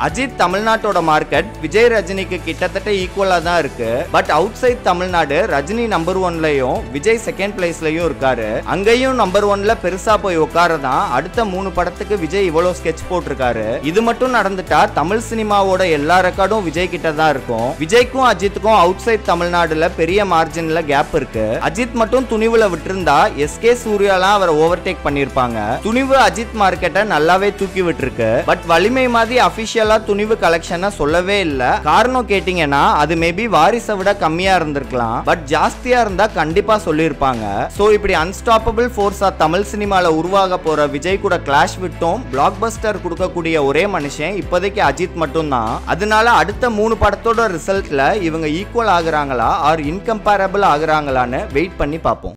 அஜித் தமிழ்நாட்டோட மார்க்கெட் விஜய் ரஜினிக்கு கிட்டத்தட்ட ஈக்குவலா தான் இருக்கு but outside Tamil Nadu Rajini number ஒன்லயும் விஜய் செகண்ட் பிளேஸ்லயும் இருக்காரு அங்கேயும் நம்பர் ஒன்ல பெருசா போய் உட்காரதான் அடுத்த மூணு படத்துக்கு விஜய் இவ்வளவு ஸ்கெட்ச் போட்டிருக்காரு இது மட்டும் நடந்துட்டா தமிழ் சினிமாவோட எல்லா ரெக்கார்டும் விஜய் கிட்ட தான் இருக்கும் விஜய்க்கும் அஜித்துக்கும் அவுட் சைட் தமிழ்நாடுல பெரிய மார்ஜின்ல கேப் இருக்கு அஜித் மட்டும் துணிவுல விட்டிருந்தா எஸ்கே சூர்யாலாம் அவரை ஓவர்டேக் பண்ணிருப்பாங்க துணிவு அஜித் மார்க்கெட்டை நல்லாவே தூக்கி விட்டுருக்கு பட் வலிமை மாதிரி அபிஷியலா துணிவு கலெக்ஷனை சொல்லவே இல்ல காரணம் கேட்டீங்கன்னா அது மேபி வாரிசை விட கம்மியா இருந்திருக்கலாம் பட் ஜாஸ்தியா இருந்தா கண்டிப்பா சொல்லியிருப்பாங்க சோ இப்படி அன்ஸ்டாப்பபிள் ஃபோர்ஸா தமிழ் சினிமால உருவாக போற விஜய் கூட கிளாஷ் விட்டும் பிளாக் பஸ்டர் கொடுக்கக்கூடிய ஒரே மனுஷன் இப்போதைக்கு அஜித் மட்டும்தான் அதனால அடுத்த மூணு படத்தோட ரிசல்ட்ல இவங்க ஈக்குவல் ஆகுறாங்களா ஆர் இன்கம்பேரபிள் ஆகுறாங்களான்னு வெயிட் பண்ணி பார்ப்போம்